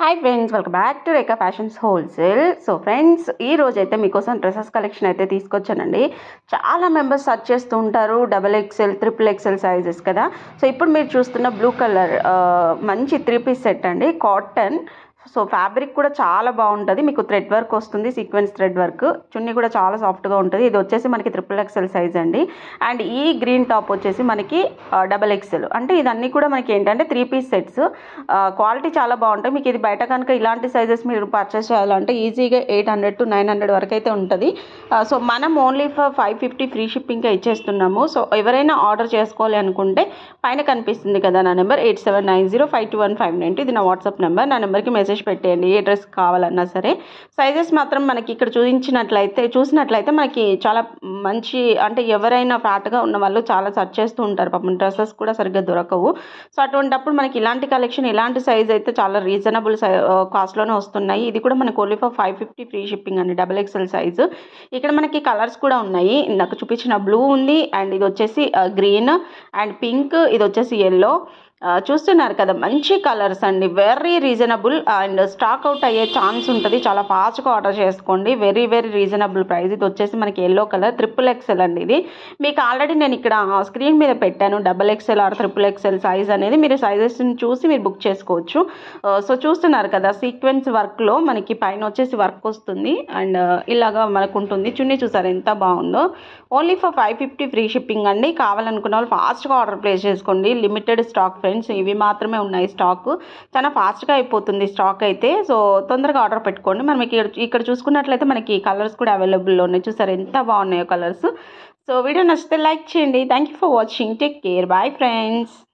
hi friends welcome back to Rekha fashions wholesale so friends ఈ రోజు అయితే మీకోసం డ్రెస్సెస్ కలెక్షన్ అయితే తీసుకొచ్చానండి చాలా మెంబర్స్ సర్చ్ చేస్తూ ఉంటారు double XL triple XL sizes కదా సో ఇప్పుడు మీరు చూస్తున్న బ్లూ కలర్ మంచి త్రీ పీస్ సెట్ అండి కాటన్ సో ఫ్యాబ్రిక్ కూడా చాలా బాగుంటుంది మీకు థ్రెడ్ వర్క్ వస్తుంది సీక్వెన్స్ థ్రెడ్ వర్క్ చున్నీ కూడా చాలా సాఫ్ట్గా ఉంటుంది ఇది వచ్చేసి మనకి ట్రిపుల్ ఎక్స్ఎల్ సైజ్ అండి అండ్ ఈ గ్రీన్ టాప్ వచ్చేసి మనకి డబల్ ఎక్స్ఎల్ అంటే ఇదన్నీ కూడా మనకి ఏంటంటే త్రీ పీస్ సెట్స్ క్వాలిటీ చాలా బాగుంటాయి మీకు ఇది బయట కనుక ఇలాంటి సైజెస్ మీరు పర్చేస్ చేయాలంటే ఈజీగా eight hundred to nine hundred వరకు అయితే ఉంటుంది సో మనం only for five fifty free షిప్పింగ్కే ఇచ్చేస్తున్నాము సో ఎవరైనా ఆర్డర్ చేసుకోవాలి అనుకుంటే పైన కనిపిస్తుంది కదా నా number eight seven nine zero five two one five nine ఇది నా వాట్సాప్ నెంబర్ నా నెంబర్కి మెసేజ్ పెట్టేయండి ఏ డ్రెస్ కావాలన్నా సరే సైజెస్ మాత్రం మనకి ఇక్కడ చూపించినట్లయితే చూసినట్లయితే మనకి చాలా మంచి అంటే ఎవరైనా ఫ్యాట్గా ఉన్న వాళ్ళు చాలా సర్చ్ చేస్తూ ఉంటారు పాపం డ్రెస్సెస్ కూడా సరిగ్గా దొరకవు సో అటువంటప్పుడు మనకి ఇలాంటి కలెక్షన్ ఇలాంటి సైజ్ అయితే చాలా రీజనబుల్ సై కాస్ట్లోనే వస్తున్నాయి ఇది కూడా మనకు only for five fifty free shipping అండి డబల్ ఎక్స్ఎల్ సైజు ఇక్కడ మనకి కలర్స్ కూడా ఉన్నాయి నాకు చూపించిన బ్లూ ఉంది అండ్ ఇది వచ్చేసి గ్రీన్ అండ్ పింక్ ఇది వచ్చేసి ఎల్లో చూస్తున్నారు కదా మంచి కలర్స్ అండి very reasonable and stock out అయ్యే ఛాన్స్ ఉంటుంది చాలా ఫాస్ట్గా ఆర్డర్ చేసుకోండి వెరీ వెరీ రీజనబుల్ ప్రైస్ ఇది వచ్చేసి మనకి ఎల్లో కలర్ ట్రిపుల్ ఎక్సెల్ అండి ఇది మీకు ఆల్రెడీ నేను ఇక్కడ స్క్రీన్ మీద పెట్టాను double XL or triple XL size అనేది మీరు సైజెస్ని చూసి మీరు బుక్ చేసుకోవచ్చు సో చూస్తున్నారు కదా సీక్వెన్స్ వర్క్లో మనకి పైన వచ్చేసి వర్క్ వస్తుంది అండ్ ఇలాగా మనకు ఉంటుంది చున్నీ చూసారు ఎంత బాగుందో only for five fifty free shipping అండి కావాలనుకున్న వాళ్ళు ఫాస్ట్గా ఆర్డర్ ప్లేస్ చేసుకోండి లిమిటెడ్ స్టాక్ ఫ్రెండ్స్ ఇవి మాత్రమే ఉన్నాయి స్టాక్ చాలా ఫాస్ట్గా అయిపోతుంది స్టాక్ అయితే సో తొందరగా ఆర్డర్ పెట్టుకోండి మనం ఇక్కడ ఇక్కడ చూసుకున్నట్లయితే మనకి కలర్స్ కూడా అవైలబుల్లో ఉన్నాయి చూసారు ఎంత బాగున్నాయో కలర్స్ సో వీడియో నచ్చితే లైక్ చేయండి thank you for watching take care bye friends